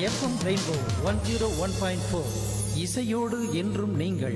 FM rainbow one zero one point four இசையோடு என்றும் நீங்கள்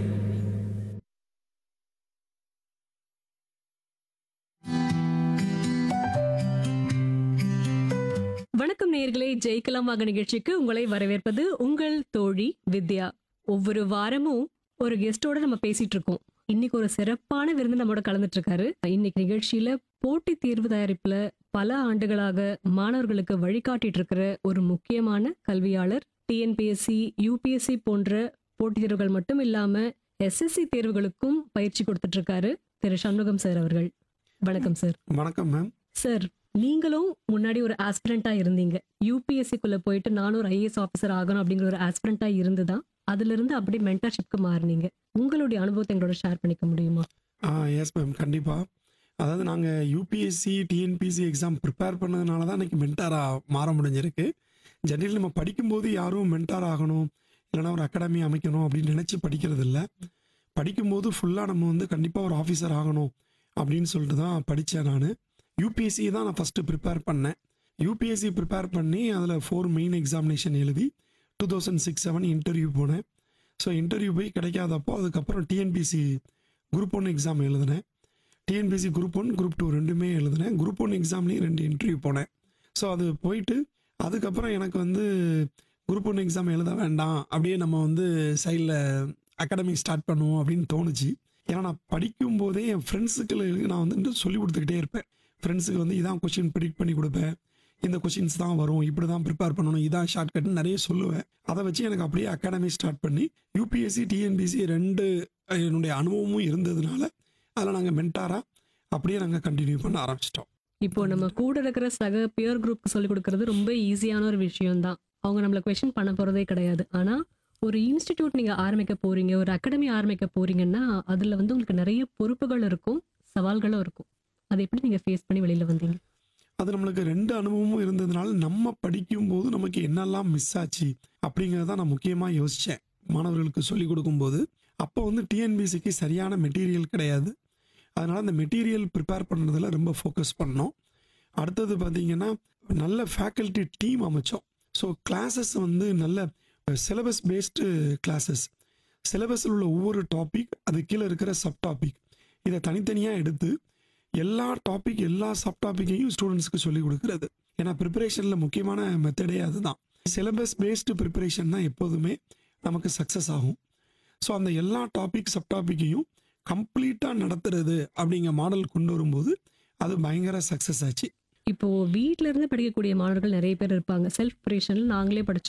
வணக்கம் நேயர்களே ஜெயிக்கலாம் வாங்க நிகழ்ச்சிக்கு உங்களை வரவேற்பது உங்கள் தோழி வித்யா ஒவ்வொரு வாரமும் ஒரு கெஸ்டோட நம்ம பேசிட்டு இருக்கோம் இன்னைக்கு ஒரு சிறப்பான விருந்து நம்மோட கலந்துட்டு இருக்காரு இன்னைக்கு நிகழ்ச்சியில போட்டி தேர்வு தயாரிப்புல பல ஆண்டுகளாக மாணவர்களுக்கு வழிகாட்டிட்டு இருக்கிற ஒரு முக்கியமான கல்வியாளர் டிஎன்பிஎஸ்சி யூபிஎஸ்சி போன்ற போட்டித் தேர்வுகள் மட்டும் இல்லாம எஸ்எஸ்சி தேர்வுகளுக்கும் பயிற்சி கொடுத்துட்டு இருக்காரு திரு சண்முகம் சார் அவர்கள் வணக்கம் சார் வணக்கம் மேம் சார் நீங்களும் முன்னாடி ஒரு ஆஸ்பிரண்டா இருந்தீங்க யூபிஎஸ்சிக்குள்ள போயிட்டு நானும் ஒரு ஐஏஎஸ் ஆஃபீஸர் ஆகணும் அப்படிங்கிற ஒரு ஆஸ்பிரண்டா இருந்துதான் அதுல இருந்து அப்படியே மென்டர்ஷிப்க்கு மாறினீங்க உங்களுடைய அனுபவத்தை எங்களோட ஷேர் பண்ணிக்க முடியுமா ஆ எஸ் மேம் கண்டிப்பாக அதாவது நாங்கள் யூபிஎஸ்சி டிஎன்பிசி எக்ஸாம் ப்ரிப்பேர் பண்ணதுனால தான் எனக்கு மென்டாராக மாற முடிஞ்சிருக்கு ஜென்ரலி நம்ம படிக்கும்போது யாரும் மென்டார் ஆகணும் இல்லைன்னா ஒரு அகாடமி அமைக்கணும் அப்படின்னு நினச்சி படிக்கிறது இல்லை படிக்கும்போது ஃபுல்லாக நம்ம வந்து கண்டிப்பாக ஒரு ஆஃபீஸர் ஆகணும் அப்படின்னு சொல்லிட்டு தான் படித்தேன் நான் யூபிஎஸ்சி தான் நான் ஃபஸ்ட்டு ப்ரிப்பேர் பண்ணேன் யூபிஎஸ்சி ப்ரிப்பேர் பண்ணி அதில் ஃபோர் மெயின் எக்ஸாமினேஷன் எழுதி two thousand six seven interview போனேன் ஸோ இன்டர்வியூ போய் கிடைக்காதப்போ அதுக்கப்புறம் டிஎன்பிசி குரூப் ஒன் எக்ஸாம் எழுதினேன் TNPSC group one group two ரெண்டுமே எழுதினேன் குரூப் ஒன் எக்ஸாம்லேயும் ரெண்டு இன்டர்வியூ போனேன் ஸோ அது போயிட்டு அதுக்கப்புறம் எனக்கு வந்து குரூப் ஒன் எக்ஸாம் எழுத வேண்டாம் அப்படியே நம்ம வந்து சைடில் அகாடமி ஸ்டார்ட் பண்ணுவோம் அப்படின்னு தோணுச்சு ஏன்னா நான் படிக்கும் போதே என் ஃப்ரெண்ட்ஸுக்கு நான் வந்து சொல்லி கொடுத்துக்கிட்டே இருப்பேன் ஃப்ரெண்ட்ஸுக்கு வந்து இதான் கொஷின் ப்ரிடிக்ட் பண்ணி கொடுப்பேன் இந்த கொஷின்ஸ் தான் வரும் இப்படி தான் ப்ரிப்பேர் பண்ணணும் இதான் ஷார்ட்கட்னு நிறைய சொல்லுவேன் அதை வச்சு எனக்கு அப்படியே அகாடமி ஸ்டார்ட் பண்ணி யூபிஎஸ்சி டிஎன்பிசி ரெண்டு அஹ், என்னுடைய அனுபவமும் இருந்ததுனால அதில் நாங்கள் மென்டாராக அப்படியே நாங்கள் கண்டினியூ பண்ண ஆரம்பிச்சிட்டோம் இப்போ நம்ம கூட இருக்கிற சக பியர் குரூப் சொல்லி கொடுக்கறது ரொம்ப ஈஸியான ஒரு விஷயம் தான் அவங்க நம்மள கொஸ்டின் பண்ண போறதே கிடையாது ஆனா ஒரு இன்ஸ்டிடியூட் நீங்க ஆரம்பிக்க போறீங்க ஒரு அகாடமி ஆரம்பிக்க போறீங்கன்னா அதுல வந்து உங்களுக்கு நிறைய பொறுப்புகள் இருக்கும் சவால்களும் இருக்கும் அதை எப்படி நீங்க ஃபேஸ் பண்ணி வெளியில வந்தீங்க அது நம்மளுக்கு ரெண்டு அனுபவமும் இருந்ததுனால நம்ம படிக்கும்போது நமக்கு என்னெல்லாம் மிஸ் ஆச்சு அப்படிங்கிறத நான் முக்கியமாக யோசித்தேன் மாணவர்களுக்கு சொல்லிக் கொடுக்கும்போது அப்போ வந்து டிஎன்பிசிக்கு சரியான மெட்டீரியல் கிடையாது அதனால் அந்த மெட்டீரியல் ப்ரிப்பேர் பண்ணுறதுல ரொம்ப ஃபோக்கஸ் பண்ணோம் அடுத்தது பார்த்தீங்கன்னா நல்ல ஃபேக்கல்ட்டி டீம் அமைச்சோம் ஸோ கிளாஸஸ் வந்து நல்ல சிலபஸ் பேஸ்டு கிளாஸஸ் சிலபஸில் உள்ள ஒவ்வொரு டாபிக் அது கீழே இருக்கிற சப் டாபிக் இதை தனித்தனியாக எடுத்து எல்லா டாபிக் எல்லா சப் டாப்பிக்கையும் ஸ்டூடெண்ட்ஸ்க்கு சொல்லிக் கொடுக்குறது ஏன்னா ப்ரிப்பரேஷனில் முக்கியமான மெத்தடே அதுதான் சிலபஸ் பேஸ்டு ப்ரிப்பரேஷன் தான் எப்போதுமே நமக்கு சக்ஸஸ் ஆகும் ஸோ அந்த எல்லா டாபிக் சப் டாப்பிக்கையும் கம்ப்ளீட்டாக நடத்துறது அப்படிங்கிற மாடல் கொண்டு வரும்போது அது பயங்கர சக்ஸஸ் ஆச்சு இப்போ வீட்ல இருந்து படிக்கக்கூடிய மாணவர்கள் நிறைய பேர் இருப்பாங்க செல்ஃப் ப்ரிப்பரேஷன்ல நாங்களே படிச்சோம்